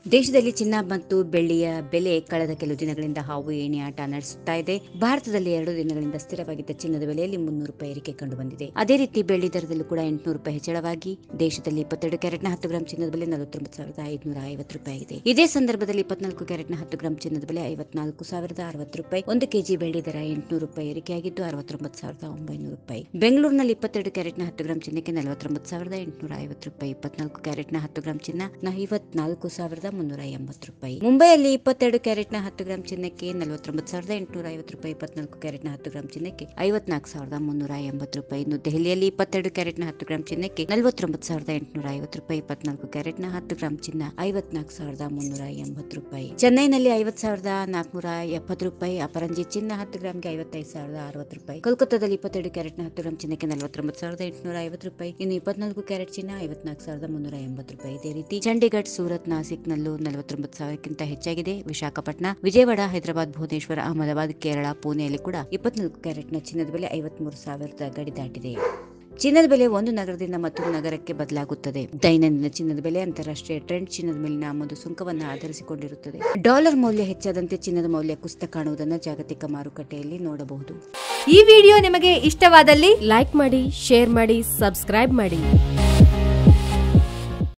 ದೇಶದಲ್ಲಿ ಚಿನ್ನ ಮತ್ತು ಬೆಳ್ಳಿಯ ಬೆಲೆ ಕಳೆದ ಕೆಲವು ದಿನಗಳಿಂದ ಹಾವು ಏಣಿ ಆಟ ನಡೆಸುತ್ತಾ ಇದೆ ಭಾರತದಲ್ಲಿ ಎರಡು ದಿನಗಳಿಂದ ಸ್ಥಿರವಾಗಿದ್ದ ಚಿನ್ನದ ಬೆಲೆಯಲ್ಲಿ ಮುನ್ನೂರು ರೂಪಾಯಿ ಏರಿಕೆ ಕಂಡು ಬಂದಿದೆ ಅದೇ ರೀತಿ ಬೆಳ್ಳಿ ದರದಲ್ಲೂ ಕೂಡ ಎಂಟುನೂರು ರೂಪಾಯಿ ಹೆಚ್ಚಳವಾಗಿ ದೇಶದಲ್ಲಿ ಇಪ್ಪತ್ತೆರಡು ಕ್ಯಾರೆಟ್ನ ಹತ್ತು ಗ್ರಾಂ ಚಿನ್ನದ ಬೆಲೆ ನಲವತ್ತೊಂಬತ್ತು ಸಾವಿರದ ಐದುನೂರ ಐವತ್ತು ರೂಪಾಯಿ ಆಗಿದೆ ಇದೇ ಸಂದರ್ಭದಲ್ಲಿ ಇಪ್ಪತ್ನಾಲ್ಕು ಕ್ಯಾರೆಟ್ನ ಹತ್ತು ಗ್ರಾಂ ಚಿನ್ನದ ಬೆಲೆ ಐವತ್ನಾಲ್ಕು ಸಾವಿರದ ಅರವತ್ತು ರೂಪಾಯಿ ಒಂದು ಕೆಜಿ ಬೆಳ್ಳಿ ದರ ಎಂಟುನೂರು ರೂಪಾಯಿ ಏರಿಕೆಯಾಗಿದ್ದು ಅರವತ್ತೊಂಬತ್ತು ಸಾವಿರದ ಒಂಬೈನೂರು ರೂಪಾಯಿ ಬೆಂಗಳೂರಿನಲ್ಲಿ ಇಪ್ಪತ್ತೆರಡು ಕ್ಯಾರೆಟ್ನ ಹತ್ತು ಗ್ರಾಂ ಚಿನ್ನಕ್ಕೆ ನಲವತ್ತೊಂಬತ್ತು ಸಾವಿರದ ಎಂಟುನೂರ ಐವತ್ತು ರೂಪಾಯಿ ಇಪ್ಪತ್ನಾಲ್ಕು ಕ್ಯಾರೆಟ್ನ ಹತ್ತು ಗ್ರಾಂ ಚಿನ್ನ ಐವತ್ನಾಲ್ಕು ಸಾವಿರದ ಮುನ್ನೂರ ಎಂಬತ್ತು ರೂಪಾಯಿ ಮುಂಬೈಯಲ್ಲಿ ಇಪ್ಪತ್ತೆರಡು ಕ್ಯಾರೆಟ್ನ ಹತ್ತು ಗ್ರಾಂ ಚಿನ್ನಕ್ಕೆ ನಲವತ್ತೊಂಬತ್ತು ಸಾವಿರದ ಎಂಟುನೂರ ಐವತ್ತು ರೂಪಾಯಿ ಇಪ್ಪತ್ನಾಲ್ಕು ಕ್ಯಾರೆಟ್ನ ಹತ್ತು ಗ್ರಾಂ ಚಿನ್ನಕ್ಕೆ ಐವತ್ನಾಲ್ಕು ಸಾವಿರದ ಮುನ್ನೂರ ಎಂಬತ್ತು ರೂಪಾಯಿ ಇನ್ನು ದೆಹಲಿಯಲ್ಲಿ ಇಪ್ಪತ್ತೆರಡು ಕ್ಯಾರೆಟ್ನ ಹತ್ತು ಗ್ರಾಂ ಚಿನ್ನಕ್ಕೆ ನಲವತ್ತೊಂಬತ್ತು ಸಾವಿರದ ಎಂಟುನೂರ ಐವತ್ತು ರೂಪಾಯಿ ಇಪ್ಪತ್ನಾಲ್ಕು ಕ್ಯಾರೆಟ್ನ ಹತ್ತು ಗ್ರಾಂ ಚಿನ್ನ ಐವತ್ನಾಲ್ಕು ಸಾವಿರದ ಮುನ್ನೂರ ಎಂಬತ್ತು ರೂಪಾಯಿ ಚೆನ್ನೈನಲ್ಲಿ ಐವತ್ತು ಸಾವಿರದ ನಾಲ್ಕುನೂರ ಎಪ್ಪತ್ತು ರೂಪಾಯಿ ಅಪರಂಜಿ ಚಿನ್ನ ಹತ್ತು ಗ್ರಾಮ್ಗೆ ಐವತ್ತೈದು ಸಾವಿರದ ಅರವತ್ತು ರೂಪಾಯಿ ಕೋಲ್ಕತ್ತಾದಲ್ಲಿ ಇಪ್ಪತ್ತೆರಡು ಕ್ಯಾರೆಟ್ನ ಹತ್ತು ಗ್ರಾಂ ಚಿನ್ನಕ್ಕೆ ನಲವತ್ತೊಂಬತ್ತು ಸಾವಿರದ ಎಂಟುನೂರ ಐವತ್ತು ರೂಪಾಯಿ ಇನ್ನು ಇಪ್ಪತ್ನಾಲ್ಕು ಕ್ಯಾರೆಟ್ ಚಿನ್ನ ಐವತ್ನಾಲ್ಕು ಸಾವಿರದ ಮುನ್ನೂರ ಎಂಬತ್ತು ರೂಪಾಯಿ ಇದೇ ರೀತಿ ಚಂಡೀಗಢ ಸೂರತ್ ನಾಸಿಕ್ನಲ್ಲೂ ನಲವತ್ತೊಂಬತ್ತು ಸಾವಿರಕ್ಕಿಂತ ಹೆಚ್ಚಾಗಿದೆ ವಿಶಾಖಪಟ್ಟಣ ವಿಜಯವಾಡ ಹೈದರಾಬಾದ್ ಭುವನೇಶ್ವರ ಅಹಮದಾಬಾದ್ ಕೇರಳ ಪುಣೆಯಲ್ಲಿ ಕೂಡ ಇಪ್ಪತ್ನಾಲ್ಕು ಕ್ಯಾರೆಟ್ನ ಚಿನ್ನದ ಬೆಲೆ ಐವತ್ಮೂರು ಸಾವಿರದ ಗಡಿ ದಾಟಿದೆ ಚಿನ್ನದ ಬೆಲೆ ಒಂದು ನಗರದಿಂದ ಮತ್ತೊಂದು ನಗರಕ್ಕೆ ಬದಲಾಗುತ್ತದೆ ದೈನಂದಿನ ಚಿನ್ನದ ಬೆಲೆ ಅಂತಾರಾಷ್ಟ್ರೀಯ ಟ್ರೆಂಡ್ ಚಿನ್ನದ ಮೇಲಿನ ಆಮದು ಸುಂಕವನ್ನು ಆಧರಿಸಿಕೊಂಡಿರುತ್ತದೆ ಡಾಲರ್ ಮೌಲ್ಯ ಹೆಚ್ಚಾದಂತೆ ಚಿನ್ನದ ಮೌಲ್ಯ ಕುಸಿತ ಕಾಣುವುದನ್ನು ಜಾಗತಿಕ ಮಾರುಕಟ್ಟೆಯಲ್ಲಿ ನೋಡಬಹುದು ಈ ವಿಡಿಯೋ ನಿಮಗೆ ಇಷ್ಟವಾದಲ್ಲಿ ಲೈಕ್ ಮಾಡಿ ಶೇರ್ ಮಾಡಿ ಸಬ್ಸ್ಕ್ರೈಬ್ ಮಾಡಿ